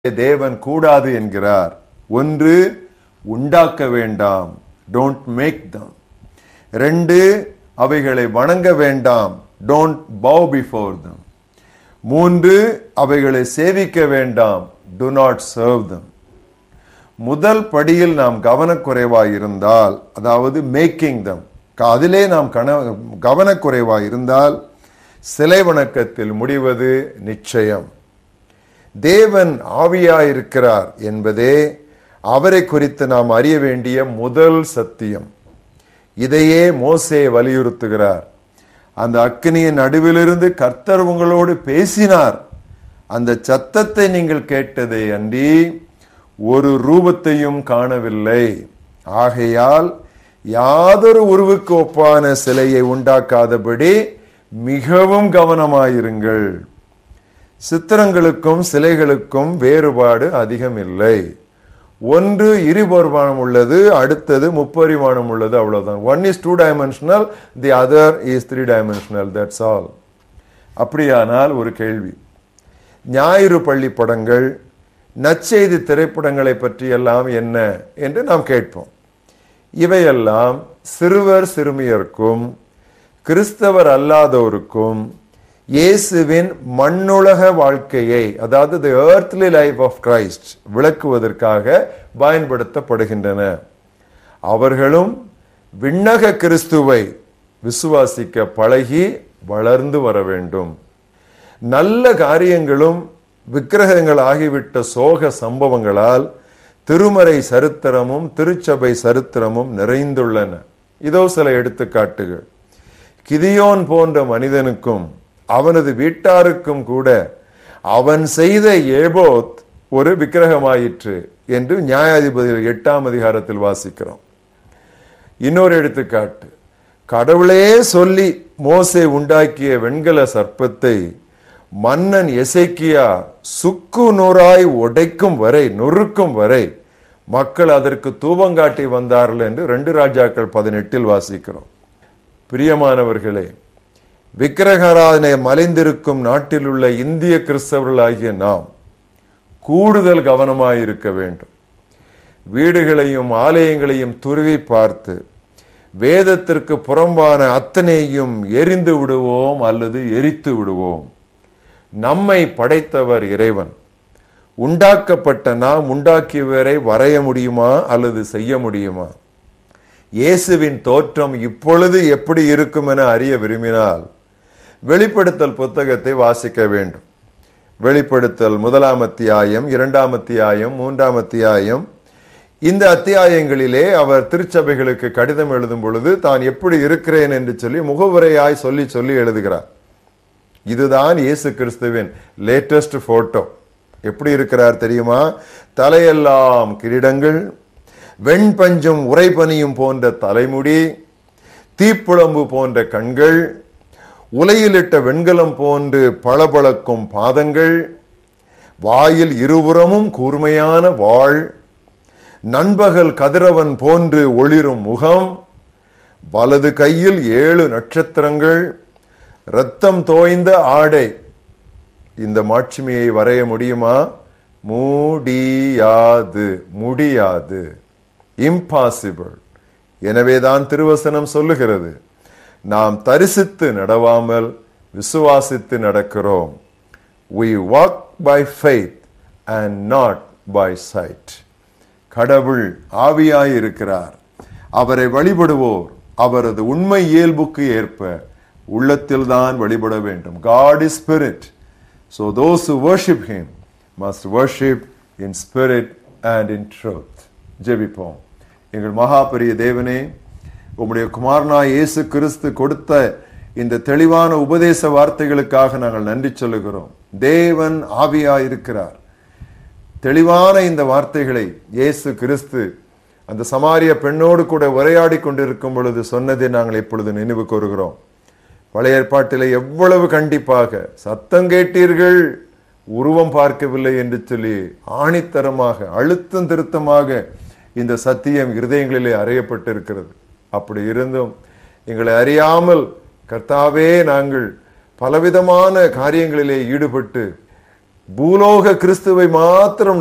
தேவன் கூடாது என்கிறார் ஒன்று உண்டாக்க வேண்டாம் டோன்ட் மேக் தம் ரெண்டு அவைகளை வணங்க வேண்டாம் டோன்ட் பவ் பிஃபோர் தம் மூன்று அவைகளை சேவிக்க வேண்டாம் டு நாட் சர்வ் தம் முதல் படியில் நாம் கவனக்குறைவாய் இருந்தால் அதாவது மேக்கிங் தம் அதிலே நாம் கன கவனக்குறைவாய் இருந்தால் சிலை வணக்கத்தில் முடிவது நிச்சயம் தேவன் ஆவியாயிருக்கிறார் என்பதே அவரை குறித்து நாம் அறிய வேண்டிய முதல் சத்தியம் இதையே மோசே வலியுறுத்துகிறார் அந்த அக்னியின் நடுவிலிருந்து கர்த்தர் உங்களோடு பேசினார் அந்த சத்தத்தை நீங்கள் கேட்டதே அன்றி ஒரு ரூபத்தையும் காணவில்லை ஆகையால் யாதொரு உருவுக்கு ஒப்பான சிலையை உண்டாக்காதபடி மிகவும் கவனமாயிருங்கள் சித்திரங்களுக்கும் சிலைகளுக்கும் வேறுபாடு அதிகம் இல்லை ஒன்று இருபரிமாணம் உள்ளது அடுத்தது முப்பரிமாணம் உள்ளது அவ்வளவுதான் one is two dimensional the other is three dimensional that's all அப்படியானால் ஒரு கேள்வி ஞாயிறு பள்ளி படங்கள் நற்செய்தி திரைப்படங்களை பற்றி எல்லாம் என்ன என்று நாம் கேட்போம் இவையெல்லாம் சிறுவர் சிறுமியருக்கும் கிறிஸ்தவர் அல்லாதோருக்கும் இயேசுவின் மண்ணுலக வாழ்க்கையை அதாவது the earthly life of Christ விளக்குவதற்காக பயன்படுத்தப்படுகின்றன அவர்களும் விண்ணக கிறிஸ்துவை விசுவாசிக்க பழகி வளர்ந்து வர வேண்டும் நல்ல காரியங்களும் விக்கிரகங்கள் ஆகிவிட்ட சோக சம்பவங்களால் திருமறை சரித்திரமும் திருச்சபை சரித்திரமும் நிறைந்துள்ளன இதோ சில எடுத்துக்காட்டுகள் கிதியோன் போன்ற மனிதனுக்கும் அவனது வீட்டாருக்கும் கூட அவன் செய்த ஏபோத் ஒரு விக்கிரகமாயிற்று என்று நியாயாதிபதிகள் எட்டாம் அதிகாரத்தில் வாசிக்கிறோம் இன்னொரு எடுத்துக்காட்டு கடவுளே சொல்லி மோசே உண்டாக்கிய வெண்கல சர்ப்பத்தை மன்னன் எசைக்கியா சுக்கு நூறாய் உடைக்கும் வரை நொறுக்கும் வரை மக்கள் அதற்கு தூபங்காட்டி வந்தார்கள் என்று ரெண்டு ராஜாக்கள் பதினெட்டில் வாசிக்கிறோம் பிரியமானவர்களே விக்கிரகாராதனை மலைந்திருக்கும் நாட்டில் உள்ள இந்திய கிறிஸ்தவர்களாகிய நாம் கூடுதல் கவனமாயிருக்க வேண்டும் வீடுகளையும் ஆலயங்களையும் துருவி பார்த்து வேதத்திற்கு புறம்பான அத்தனையும் எரிந்து விடுவோம் அல்லது எரித்து விடுவோம் நம்மை படைத்தவர் இறைவன் உண்டாக்கப்பட்ட நாம் உண்டாக்கியவரை வரைய முடியுமா அல்லது செய்ய முடியுமா இயேசுவின் தோற்றம் இப்பொழுது எப்படி இருக்கும் என அறிய விரும்பினால் வெளிப்படுத்தல் புத்தகத்தை வாசிக்க வேண்டும் வெளிப்படுத்தல் முதலாம் அத்தியாயம் இரண்டாம் அத்தியாயம் மூன்றாம் அத்தியாயம் இந்த அத்தியாயங்களிலே அவர் திருச்சபைகளுக்கு கடிதம் எழுதும் பொழுது தான் எப்படி இருக்கிறேன் என்று சொல்லி முகவுரையாய் சொல்லி சொல்லி எழுதுகிறார் இதுதான் இயேசு கிறிஸ்துவின் லேட்டஸ்ட் போட்டோ எப்படி இருக்கிறார் தெரியுமா தலையெல்லாம் கிரீடங்கள் வெண்பஞ்சும் உரைபனியும் போன்ற தலைமுடி தீப்புழம்பு போன்ற கண்கள் உலையிலிட்ட வெண்கலம் போன்று பளபளக்கும் பாதங்கள் வாயில் இருபுறமும் கூர்மையான வாழ் நண்பகல் கதிரவன் போன்று ஒளிரும் முகம் வலது கையில் ஏழு நட்சத்திரங்கள் ரத்தம் தோய்ந்த ஆடை இந்த மாட்சிமையை வரைய முடியுமா முடியாது முடியாது இம்பாசிபிள் எனவேதான் திருவசனம் சொல்லுகிறது நாம் தரிசித்து நடவாமல் விசுவாசித்து நடக்கிறோம் we walk by faith and not by sight கடவுள் ஆவியாய் இருக்கிறார் அவரை வழிபடுவோர் அவரது உண்மை இயல்புக்கு ஏற்ப உள்ளத்தில் தான் வழிபட வேண்டும் God is spirit so those who worship him must worship in spirit and in truth ஜெபிப்போம் எங்கள் மகாபரிய தேவனே உம்முடைய குமாரனா இயேசு கிறிஸ்து கொடுத்த இந்த தெளிவான உபதேச வார்த்தைகளுக்காக நாங்கள் நன்றி சொல்லுகிறோம் தேவன் ஆவியா இருக்கிறார் தெளிவான இந்த வார்த்தைகளை இயேசு கிறிஸ்து அந்த சமாரிய பெண்ணோடு கூட உரையாடி கொண்டிருக்கும் பொழுது சொன்னதை நாங்கள் இப்பொழுது நினைவு கூறுகிறோம் பழைய ஏற்பாட்டிலே எவ்வளவு கண்டிப்பாக சத்தம் கேட்டீர்கள் உருவம் பார்க்கவில்லை என்று சொல்லி ஆணித்தரமாக அழுத்தம் திருத்தமாக இந்த சத்தியம் இருதயங்களிலே அறையப்பட்டிருக்கிறது அப்படி இருந்தும் எங்களை அறியாமல் கர்த்தாவே நாங்கள் பலவிதமான காரியங்களிலே ஈடுபட்டு பூலோக கிறிஸ்துவை மாத்திரம்